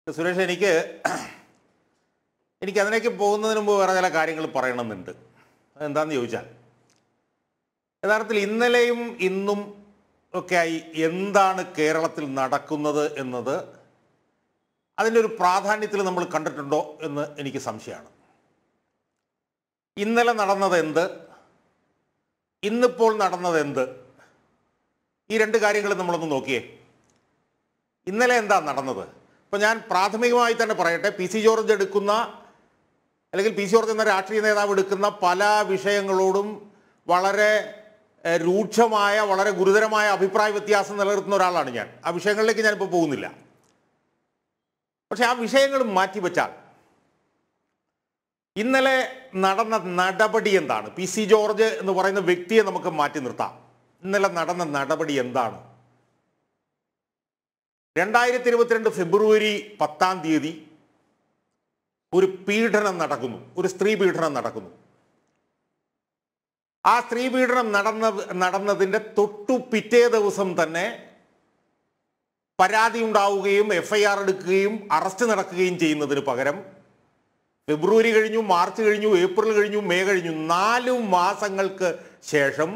സുരേഷ് എനിക്ക് എനിക്ക് അതിലേക്ക് പോകുന്നതിന് മുമ്പ് വേറെ ചില കാര്യങ്ങൾ പറയണമെന്നുണ്ട് അതെന്താണെന്ന് ചോദിച്ചാൽ യഥാർത്ഥത്തിൽ ഇന്നലെയും ഇന്നും ഒക്കെ ആയി എന്താണ് കേരളത്തിൽ നടക്കുന്നത് എന്നത് അതിൻ്റെ ഒരു പ്രാധാന്യത്തിൽ നമ്മൾ കണ്ടിട്ടുണ്ടോ എന്ന് എനിക്ക് സംശയമാണ് ഇന്നലെ നടന്നത് എന്ത് ഇന്നിപ്പോൾ നടന്നത് എന്ത് ഈ രണ്ട് കാര്യങ്ങൾ നമ്മളൊന്ന് നോക്കിയേ ഇന്നലെ എന്താ നടന്നത് ഇപ്പം ഞാൻ പ്രാഥമികമായി തന്നെ പറയട്ടെ പി സി ജോർജ് എടുക്കുന്ന അല്ലെങ്കിൽ പി സി ജോർജ് എന്ന രാഷ്ട്രീയ നേതാവ് എടുക്കുന്ന പല വിഷയങ്ങളോടും വളരെ എഹ്, രൂക്ഷമായ വളരെ ഗുരുതരമായ അഭിപ്രായ വ്യത്യാസം നിലനിർത്തുന്ന ഒരാളാണ് ഞാൻ ആ വിഷയങ്ങളിലേക്ക് ഞാനിപ്പോൾ പോകുന്നില്ല പക്ഷെ ആ വിഷയങ്ങൾ മാറ്റിവെച്ചാൽ ഇന്നലെ നടന്ന നടപടി എന്താണ് പി സി ജോർജ് എന്ന് പറയുന്ന വ്യക്തിയെ നമുക്ക് മാറ്റി നിർത്താം ഇന്നലെ നടന്ന നടപടി എന്താണ് രണ്ടായിരത്തി ഇരുപത്തിരണ്ട് ഫെബ്രുവരി പത്താം തീയതി ഒരു പീഡനം നടക്കുന്നു ഒരു സ്ത്രീ പീഡനം നടക്കുന്നു ആ സ്ത്രീ പീഡനം നടന്ന നടന്നതിൻ്റെ തൊട്ടു പിറ്റേ ദിവസം തന്നെ പരാതി ഉണ്ടാവുകയും എഫ് ഐ ആർ എടുക്കുകയും അറസ്റ്റ് നടക്കുകയും ചെയ്യുന്നതിന് പകരം ഫെബ്രുവരി കഴിഞ്ഞു മാർച്ച് കഴിഞ്ഞു ഏപ്രിൽ കഴിഞ്ഞു മെയ് കഴിഞ്ഞു നാലു മാസങ്ങൾക്ക് ശേഷം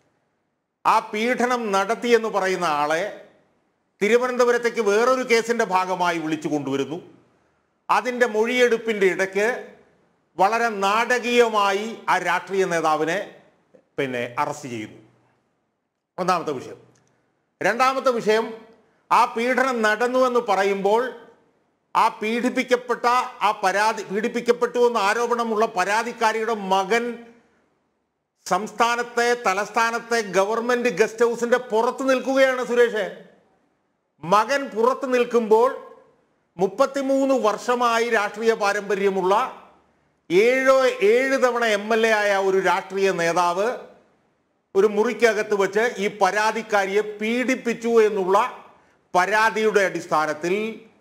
ആ പീഡനം നടത്തിയെന്ന് പറയുന്ന ആളെ തിരുവനന്തപുരത്തേക്ക് വേറൊരു കേസിന്റെ ഭാഗമായി വിളിച്ചു കൊണ്ടുവരുന്നു അതിൻ്റെ മൊഴിയെടുപ്പിൻ്റെ ഇടയ്ക്ക് വളരെ നാടകീയമായി ആ രാഷ്ട്രീയ നേതാവിനെ പിന്നെ അറസ്റ്റ് ചെയ്യുന്നു ഒന്നാമത്തെ വിഷയം രണ്ടാമത്തെ വിഷയം ആ പീഡനം നടന്നു എന്ന് പറയുമ്പോൾ ആ പീഡിപ്പിക്കപ്പെട്ട ആ പരാതി പീഡിപ്പിക്കപ്പെട്ടു എന്ന ആരോപണമുള്ള പരാതിക്കാരിയുടെ മകൻ സംസ്ഥാനത്തെ തലസ്ഥാനത്തെ ഗവൺമെന്റ് ഗസ്റ്റ് ഹൗസിന്റെ പുറത്ത് നിൽക്കുകയാണ് സുരേഷ് മകൻ പുറത്ത് നിൽക്കുമ്പോൾ മുപ്പത്തിമൂന്ന് വർഷമായി രാഷ്ട്രീയ പാരമ്പര്യമുള്ള ഏഴോ ഏഴ് തവണ എം എൽ എ ആയ ഒരു രാഷ്ട്രീയ നേതാവ് ഒരു മുറിക്കകത്ത് വെച്ച് ഈ പരാതിക്കാരിയെ പീഡിപ്പിച്ചു എന്നുള്ള പരാതിയുടെ അടിസ്ഥാനത്തിൽ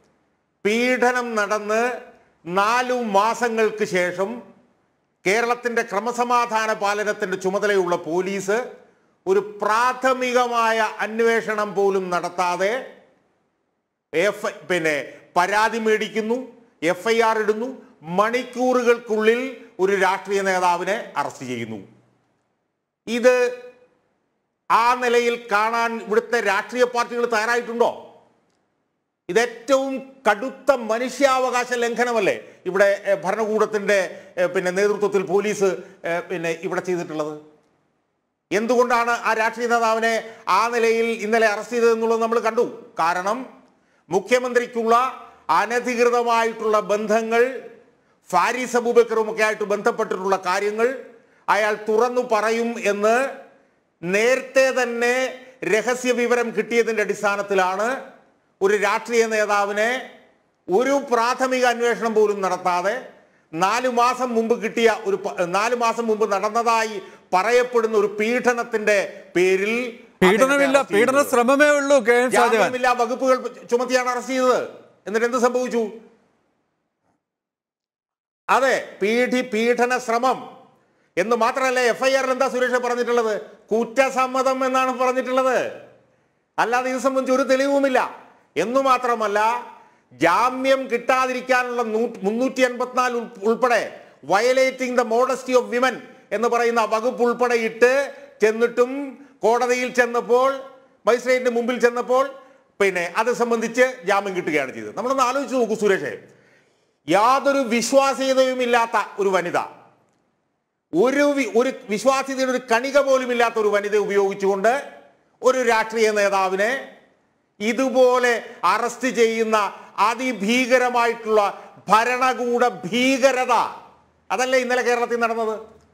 പീഡനം നടന്ന് നാലു മാസങ്ങൾക്ക് ശേഷം കേരളത്തിന്റെ ക്രമസമാധാന പാലനത്തിന്റെ ചുമതലയുള്ള പോലീസ് ഒരു പ്രാഥമികമായ അന്വേഷണം പോലും നടത്താതെ എഫ് പിന്നെ പരാതി മേടിക്കുന്നു എഫ് ഐ ആർ ഇടുന്നു മണിക്കൂറുകൾക്കുള്ളിൽ ഒരു രാഷ്ട്രീയ നേതാവിനെ അറസ്റ്റ് ചെയ്യുന്നു ഇത് ആ നിലയിൽ കാണാൻ ഇവിടുത്തെ രാഷ്ട്രീയ പാർട്ടികൾ തയ്യാറായിട്ടുണ്ടോ ഇത് ഏറ്റവും കടുത്ത മനുഷ്യാവകാശ ലംഘനമല്ലേ ഇവിടെ എഹ്, ഭരണകൂടത്തിന്റെ എഹ്, പിന്നെ നേതൃത്വത്തിൽ പോലീസ് എഹ്, പിന്നെ ഇവിടെ ചെയ്തിട്ടുള്ളത് എന്തുകൊണ്ടാണ് ആ രാഷ്ട്രീയ നേതാവിനെ ആ നിലയിൽ ഇന്നലെ അറസ്റ്റ് ചെയ്തതെന്നുള്ളത് നമ്മൾ കണ്ടു കാരണം മുഖ്യമന്ത്രിക്കുള്ള അനധികൃതമായിട്ടുള്ള ബന്ധങ്ങൾ ഫാരിസ് അബൂബക്കറും ഒക്കെ ആയിട്ട് ബന്ധപ്പെട്ടിട്ടുള്ള കാര്യങ്ങൾ അയാൾ തുറന്നു പറയും എന്ന് നേരത്തെ തന്നെ രഹസ്യ വിവരം കിട്ടിയതിന്റെ അടിസ്ഥാനത്തിലാണ് ഒരു രാഷ്ട്രീയ നേതാവിനെ ഒരു പ്രാഥമിക അന്വേഷണം പോലും നടത്താതെ നാലു മാസം മുമ്പ് കിട്ടിയ ഒരു പ- നാലു മാസം മുമ്പ് നടന്നതായി പറയപ്പെടുന്ന ഒരു പീഡനത്തിന്റെ പേരിൽ പീഡനമില്ല അദ്ദേഹത്തെ arrest പീഡന ചെയ്തത്. ശ്രമമേ ഉള്ളൂ കെ എൻ ഷാജഹാൻ ജാമ്യമില്ലാ വകുപ്പുകൾ ചുമത്തിയാണ് അറസ്റ്റ് ചെയ്തത് എന്നിട്ട് എന്ത് സംഭവിച്ചു അതെ പീഡി പീഡന ശ്രമം എന്ന് മാത്രമല്ല എഫ് ഐ ആറിൽ എന്താ സുരേഷ് പറഞ്ഞിട്ടുള്ളത് കുറ്റസമ്മതം എന്നാണ് പറഞ്ഞിട്ടുള്ളത് അല്ലാതെ ഇത് സംബന്ധിച്ച് ഒരു തെളിവുമില്ല എന്നു മാത്രമല്ല ജാമ്യം കിട്ടാതിരിക്കാനുള്ള മുന്നൂറ്റി എൺപത്തിനാല് ഉൾപ്പെടെ violating the modesty of women എന്ന് പറയുന്ന വകുപ്പ് ഉൾപ്പെടെ ഇട്ട് ചെന്നിട്ടും കോടതിയിൽ ചെന്നപ്പോൾ മജിസ്ട്രേറ്റിന്റെ മുമ്പിൽ ചെന്നപ്പോൾ പിന്നെ അത് സംബന്ധിച്ച് ജാമ്യം കിട്ടുകയാണ് ചെയ്തത് നമ്മളൊന്ന് ആലോചിച്ച് നോക്കൂ സുരേഷേ യാതൊരു വിശ്വാസ്യതയും ഇല്ലാത്ത ഒരു വനിത ഒരു വി- ഒരു വിശ്വാസ്യതയുടെ ഒരു കണിക പോലും ഇല്ലാത്ത ഒരു വനിത ഉപയോഗിച്ചുകൊണ്ട് ഒരു രാഷ്ട്രീയ നേതാവിനെ ഇതുപോലെ അറസ്റ്റ് ചെയ്യുന്ന അതിഭീകരമായിട്ടുള്ള ഭരണകൂട ഭീകരത അതല്ലേ ഇന്നലെ കേരളത്തിൽ നടന്നത്